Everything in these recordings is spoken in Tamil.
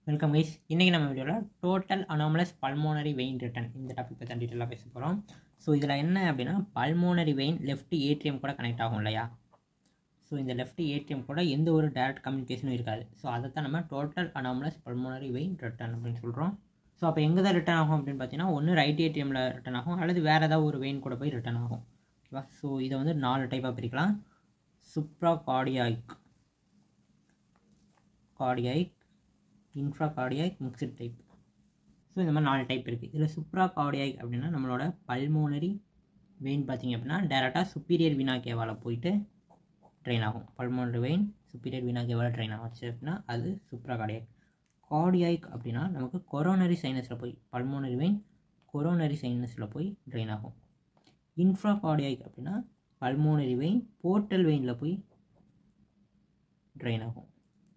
வெல்கம் கைஸ் இன்றைக்கி நம்ம வீடியோவில் total anomalous pulmonary vein return இந்த டாபிக் பற்றி டீட்டெயிலாக பேச போகிறோம் ஸோ இதில் என்ன அப்படின்னா பல்மோனரி வெயின் லெஃப்ட் ஏடிஎம் கூட கனெக்ட் ஆகும் இல்லையா ஸோ இந்த லெஃப்ட் ஏடிஎம் கூட எந்த ஒரு டேரக்ட் கம்யூனிகேஷனும் இருக்காது ஸோ அதை தான் நம்ம total anomalous pulmonary vein return அப்படின்னு சொல்கிறோம் ஸோ அப்போ எங்கே தான் ரிட்டன் ஆகும் அப்படின்னு பார்த்தீங்கன்னா ஒன்று ரைட் ஏடிஎம்மில் ரிட்டன் ஆகும் அல்லது வேறு ஏதாவது ஒரு வெயின் கூட போய் ரிட்டன் ஆகும் ஓகேவா ஸோ இதை வந்து நாலு டைப்பாக பிரிக்கலாம் supra cardiac cardiac infra cardiac mixed type so இந்த மாதிரி நாலு டைப் இருக்குது இதில் சுப்ரா கார்டியாய்க் அப்படின்னா நம்மளோட பல்மோனரி வெயின் பார்த்தீங்க அப்படின்னா டேரெக்டாக சுப்பீரியர் வினா கேவால் போயிட்டு ட்ரெயின் ஆகும் பல்மோனரி வெயின் சுப்பீரியர் வினா கேவால் ட்ரெயின் ஆச்சு அப்படின்னா அது சுப்ரா கார்டியாய்க் கார்டியாய்க் அப்படின்னா நமக்கு கொரோனரி சைனஸில் போய் பல்மோனரி வெயின் கொரோனரி சைனஸில் போய் ட்ரெயின் ஆகும் இன்ஃப்ரா கார்டியாய்க் அப்படின்னா பல்மோனரி வெயின் போர்ட்டல் வெயினில் போய் ட்ரெயின் ஆகும்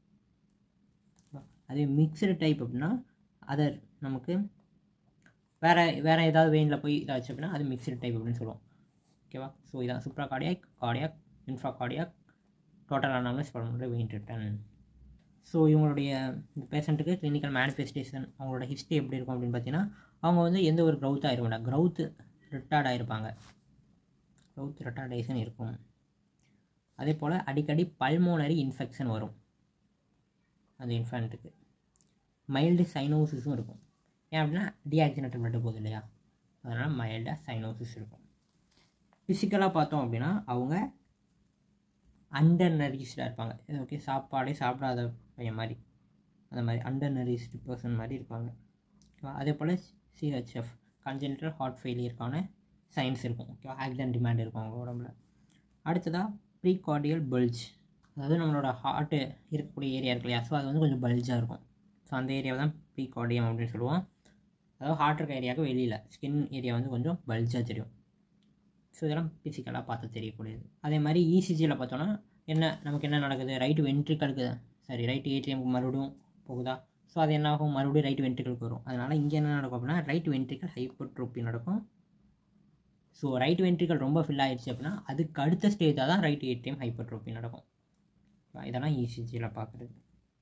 அதே மிக்சடு டைப் அப்படின்னா அதர் நமக்கு வேறு வேறு ஏதாவது வெயினில் போய் இதாச்சு அப்படின்னா அது மிக்சடு டைப் அப்படின்னு சொல்லுவோம் ஓகேவா ஸோ இதான் supra cardiac cardiac infra cardiac total anomalous pulmonary vein return so இவங்களுடைய இந்த பேஷண்ட்டுக்கு கிளினிக்கல் மேனிஃபெஸ்டேஷன் அவங்களோட ஹிஸ்ட்ரி எப்படி இருக்கும் அப்படின்னு பார்த்தீங்கன்னா அவங்க வந்து எந்த ஒரு க்ரௌத்தாக இருக்க மாட்டாங்க க்ரௌத்து ரிட்டார்டாக இருப்பாங்க க்ரௌத் ரிட்டார்டேஷன் இருக்கும் அதே போல் அடிக்கடி பல்மோனரி இன்ஃபெக்ஷன் வரும் அந்த இன்ஃபேண்ட்டுக்கு மைல்டு சைனோசிஸும் இருக்கும் ஏன் அப்படின்னா டிஆக்சினேட்டட் பிளட்டு போகுது இல்லையா அதனால் மைல்டாக சைனோசிஸ் இருக்கும் ஃபிசிக்கலாக பார்த்தோம் அப்படின்னா அவங்க அண்டர் நரிஸ்டாக இருப்பாங்க ஓகே சாப்பாடே சாப்பிடாத பையன் மாதிரி அந்த மாதிரி அண்டர் நரிஸ்டு பர்சன் மாதிரி இருப்பாங்க ஓகேவா அதே போல் சிஹெச்எஃப் கன்ஜென்டல் ஹார்ட் ஃபெயிலியருக்கான சயின்ஸ் இருக்கும் ஓகேவா ஆக்சிஜன் டிமாண்ட் இருக்கும் அவங்க உடம்புல அடுத்ததாக ப்ரீகார்டியல் பல்ஜ் அதாவது நம்மளோட ஹார்ட்டு இருக்கக்கூடிய ஏரியா இருக்கு இல்லையா ஸோ அது வந்து கொஞ்சம் பல்ஜாக இருக்கும் ஸோ அந்த ஏரியாவை தான் ப்ரீகார்டியம் அப்படின்னு சொல்லுவோம் அதாவது ஹார்ட் இருக்க ஏரியாவுக்கு வெளியில் ஸ்கின் ஏரியா வந்து கொஞ்சம் பல்ஜாக தெரியும் ஸோ இதெல்லாம் ஃபிசிக்கலாக பார்த்து தெரியக்கூடியது அதே மாதிரி இசிஜியில் பார்த்தோன்னா என்ன நமக்கு என்ன நடக்குது ரைட்டு வென்ட்ரிக்கலுக்கு சரி ரைட்டு ஏடிஎம்க்கு மறுபடியும் போகுதா ஸோ அது என்ன ஆகும் மறுபடியும் ரைட் வென்ட்ரிக்கலுக்கு வரும் அதனால் இங்கே என்ன நடக்கும் அப்படின்னா ரைட் வென்ட்ரிக்கல் ஹைப்போட்ரோப்பி நடக்கும் ஸோ ரைட் வென்ட்ரிக்கல் ரொம்ப ஃபில் ஆயிடுச்சு அப்படின்னா அதுக்கு அடுத்த ஸ்டேஜாக தான் ரைட் ஏடிஎம் ஹைப்போட்ரோப்பி நடக்கும் இதெல்லாம் இசிஜியில் பார்க்குறது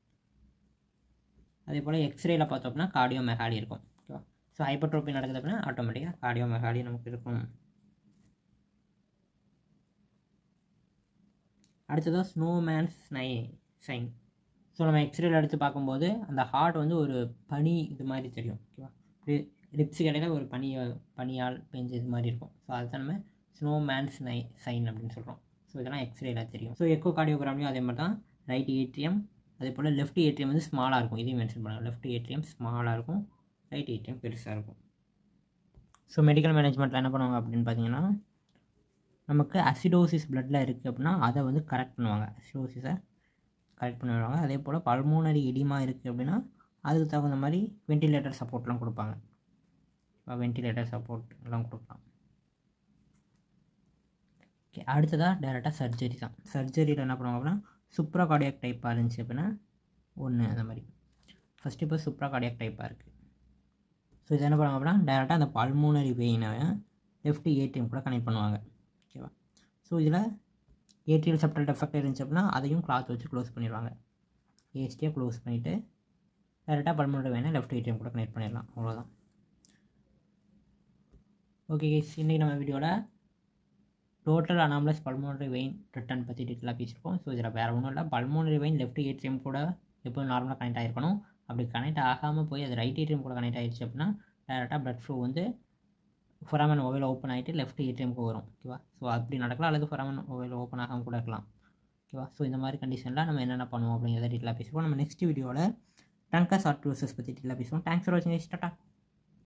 அதே போல் எக்ஸ்ரேல பார்த்தோம் அப்படின்னா கார்டியோ மெகாலி இருக்கும் ஓகேவா ஸோ ஹைப்பர்ட்ரோப்பி நடக்குது அப்படின்னா ஆட்டோமேட்டிக்காக கார்டியோ மெகாலி நமக்கு இருக்கும் அடுத்ததாக ஸ்னோமேன்ஸ் நை சைன் ஸோ நம்ம எக்ஸ்ரேல எடுத்து பார்க்கும்போது அந்த ஹார்ட் வந்து ஒரு பனி இது மாதிரி தெரியும் ஓகேவா லிப்ஸ் இடையில ஒரு பனி பனியால் பெஞ்ச இது மாதிரி இருக்கும் ஸோ அதுதான் நம்ம ஸ்னோமேன்ஸ் நை சைன் அப்படின்னு சொல்கிறோம் ஸோ இதெல்லாம் எக்ஸ்ரேல தெரியும் ஸோ எக்கோ கார்டியோகிராம்லையும் அதே மாதிரி தான் ரைட் ஏடிஎம் அதே போல் லெஃப்ட் ஏடிஎம் வந்து ஸ்மாலாக இருக்கும் இதையும் மென்ஷன் பண்ணுங்கள் லெஃப்ட் ஏடிஎம் ஸ்மாலாக இருக்கும் ரைட் ஏடிஎம் பெருசாக இருக்கும் ஸோ மெடிக்கல் மேனேஜ்மெண்ட்டில் என்ன பண்ணுவாங்க அப்படின்னு பார்த்தீங்கன்னா நமக்கு அசிடோசிஸ் பிளட்டில் இருக்குது அப்படின்னா அதை வந்து கரெக்ட் பண்ணுவாங்க அசிடோசிஸை கரெக்ட் பண்ணிடுவாங்க அதே போல் பல்மோனரி எடிமா இருக்குது அப்படின்னா அதுக்கு தகுந்த மாதிரி வென்டிலேட்டர் சப்போர்ட்லாம் கொடுப்பாங்க வென்டிலேட்டர் சப்போர்ட் எல்லாம் கொடுக்கலாம் ஓகே அடுத்ததாக டேரெக்டாக சர்ஜரி தான் சர்ஜரியில் என்ன பண்ணுவாங்க அப்படின்னா சுப்ரா கார்டியாக் டைப்பாக இருந்துச்சு அப்படின்னா ஒன்று அந்த மாதிரி ஃபஸ்ட்டு இப்போ சுப்ரா கார்டியாக் டைப்பாக இருக்குது ஸோ இது என்ன பண்ணுவாங்க அப்படின்னா டேரெக்டாக அந்த பல்மோனரி வெயினை லெஃப்ட் ஏடிஎம் கூட கனெக்ட் பண்ணுவாங்க ஓகேவா ஸோ இதில் ஏடிஎல் செப்டல் டெஃபெக்ட் இருந்துச்சு அப்படின்னா அதையும் கிளாத் வச்சு க்ளோஸ் பண்ணிடுவாங்க ஏஸ்டியாக க்ளோஸ் பண்ணிவிட்டு டேரெக்டாக பல்மோனரி வெயினை லெஃப்ட் ஏடிஎம் கூட கனெக்ட் பண்ணிடலாம் அவ்வளோதான் ஓகே கேஸ் இன்றைக்கி நம்ம வீடியோவில் total anomalous pulmonary vein return பற்றி டீட்டெயிலாக பேசியிருக்கோம் ஸோ இதில் வேறு ஒன்றும் இல்லை பல்மோனரி வெயின் லெஃப்ட் ஏடிஎம் கூட எப்போவும் நார்மலாக கனெக்ட் ஆகிருக்கணும் அப்படி கனெக்ட் ஆகாமல் போய் அது ரைட் ஏடிஎம் கூட கனெக்ட் ஆகிடுச்சு அப்படின்னா டேரெக்டாக ப்ளட் ஃப்ளோ வந்து ஃபொராமன் மொபைல் ஓப்பன் ஆகிட்டு லெஃப்ட் ஏடிஎம்க்கு வரும் ஓகேவா ஸோ அப்படி நடக்கலாம் அல்லது ஃபொராமன் மொபைல் ஓப்பன் ஆகாமல் கூட இருக்கலாம் ஓகேவா ஸோ இந்த மாதிரி கண்டிஷனில் நம்ம என்னென்ன பண்ணுவோம் அப்படிங்கிறத டீட்டெயிலாக பேசுவோம் நம்ம நெக்ஸ்ட் வீடியோவில் டங்கஸ் ஆர்ட்ரோசஸ் பற்றி டீட்டெயிலாக பேசுவோம் தேங்க்ஸ் ஃபார் வாட்சிங் டாட்டா